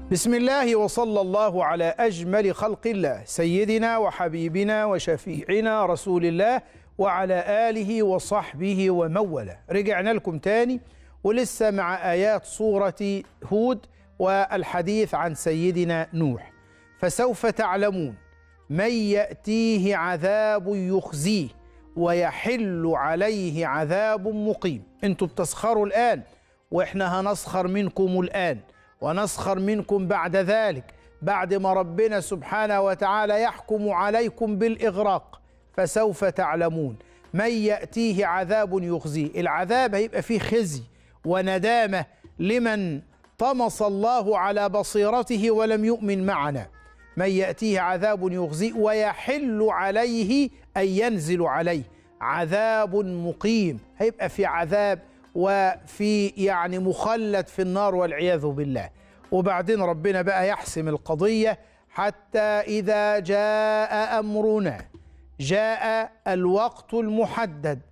بسم الله وصلى الله على أجمل خلق الله سيدنا وحبيبنا وشفيعنا رسول الله وعلى آله وصحبه ومن والاه رجعنا لكم تاني ولسه مع آيات سورة هود والحديث عن سيدنا نوح فسوف تعلمون من يأتيه عذاب يخزيه ويحل عليه عذاب مقيم انتوا بتسخروا الآن واحنا هنسخر منكم الآن ونسخر منكم بعد ذلك بعد ما ربنا سبحانه وتعالى يحكم عليكم بالإغراق فسوف تعلمون من يأتيه عذاب يخزيه العذاب هيبقى فيه خزي وندامة لمن طمس الله على بصيرته ولم يؤمن معنا من يأتيه عذاب يخزيه ويحل عليه أي ينزل عليه عذاب مقيم هيبقى في عذاب وفي يعني مخلد في النار والعياذ بالله وبعدين ربنا بقى يحسم القضية حتى إذا جاء أمرنا جاء الوقت المحدد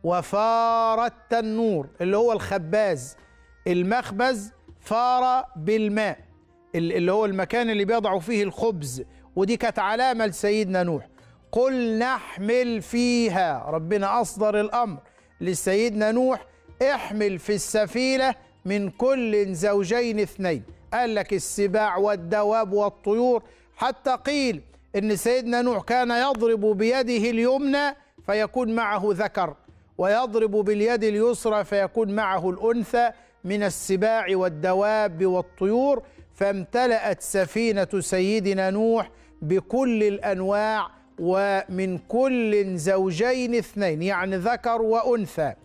وفار التنور اللي هو الخباز المخبز فار بالماء اللي هو المكان اللي بيضعوا فيه الخبز ودي كانت علامة لسيدنا نوح قل نحمل فيها ربنا أصدر الأمر لسيدنا نوح احمل في السفينة من كل زوجين اثنين قال لك السباع والدواب والطيور حتى قيل ان سيدنا نوح كان يضرب بيده اليمنى فيكون معه ذكر ويضرب باليد اليسرى فيكون معه الانثى من السباع والدواب والطيور فامتلأت سفينة سيدنا نوح بكل الانواع ومن كل زوجين اثنين يعني ذكر وانثى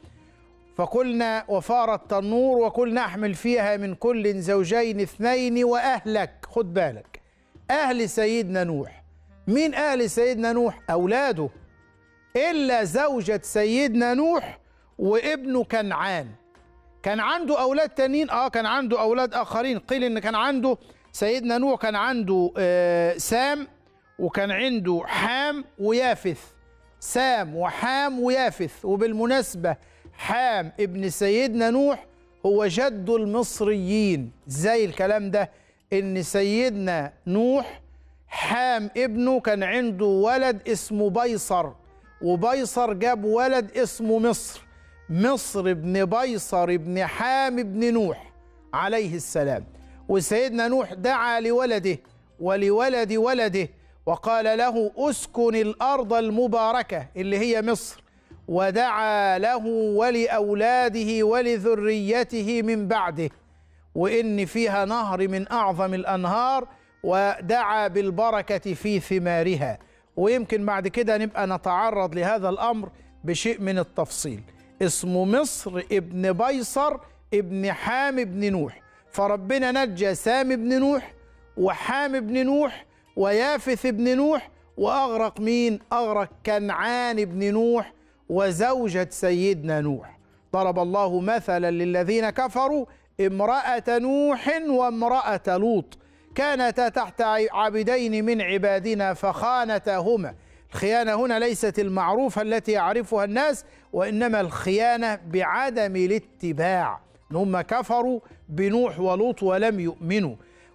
فقلنا وفار التنور وقلنا احمل فيها من كل زوجين اثنين واهلك خد بالك اهل سيدنا نوح مين اهل سيدنا نوح اولاده الا زوجة سيدنا نوح وابنه كنعان كان عنده اولاد تانيين اه كان عنده اولاد اخرين قيل ان كان عنده سيدنا نوح كان عنده آه سام وكان عنده حام ويافث سام وحام ويافث وبالمناسبه حام ابن سيدنا نوح هو جد المصريين زي الكلام ده ان سيدنا نوح حام ابنه كان عنده ولد اسمه بيصر وبيصر جاب ولد اسمه مصر مصر ابن بيصر ابن حام ابن نوح عليه السلام وسيدنا نوح دعا لولده ولولد ولده وقال له اسكن الارض المباركه اللي هي مصر ودعا له ولأولاده ولذريته من بعده وإن فيها نهر من أعظم الأنهار ودعا بالبركة في ثمارها ويمكن بعد كده نبقى نتعرض لهذا الأمر بشيء من التفصيل اسمه مصر ابن بيصر ابن حام ابن نوح فربنا نجى سام ابن نوح وحام ابن نوح ويافث ابن نوح وأغرق مين؟ أغرق كنعان ابن نوح وزوجة سيدنا نوح ضرب الله مثلا للذين كفروا امرأة نوح وامرأة لوط كانتا تحت عبدين من عبادنا فخانتاهما الخيانة هنا ليست المعروفة التي يعرفها الناس وإنما الخيانة بعدم الاتباع إن هم كفروا بنوح ولوط ولم يؤمنوا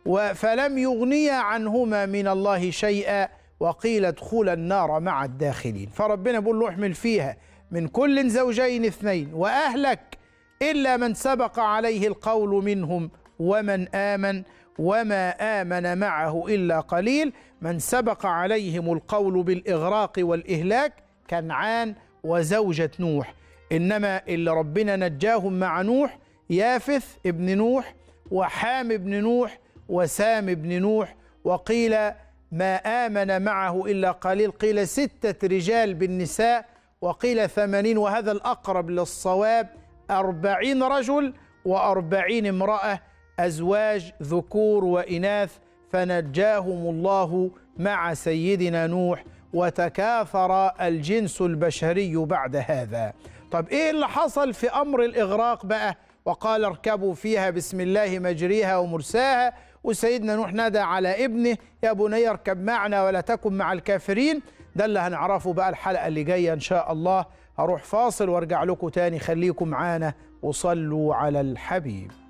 فلم يغنيا عنهما من الله شيئا وقيل ادخل النار مع الداخلين فربنا بيقول له احمل فيها من كل زوجين اثنين واهلك الا من سبق عليه القول منهم ومن امن وما امن معه الا قليل من سبق عليهم القول بالاغراق والاهلاك كنعان وزوجه نوح انما اللي ربنا نجاهم مع نوح يافث ابن نوح وحام ابن نوح وسام ابن نوح وقيل ما آمن معه إلا قليل قيل ستة رجال بالنساء وقيل ثمانين وهذا الأقرب للصواب أربعين رجل وأربعين امرأة أزواج ذكور وإناث فنجاهم الله مع سيدنا نوح وتكاثر الجنس البشري بعد هذا طب إيه اللي حصل في أمر الإغراق بقى وقال اركبوا فيها بسم الله مجريها ومرساها وسيدنا نوح نادى على ابنه يا بني اركب معنا ولا تكن مع الكافرين ده اللي هنعرفه بقى الحلقة اللي جاية إن شاء الله هروح فاصل وارجع لكم تاني خليكم معانا وصلوا على الحبيب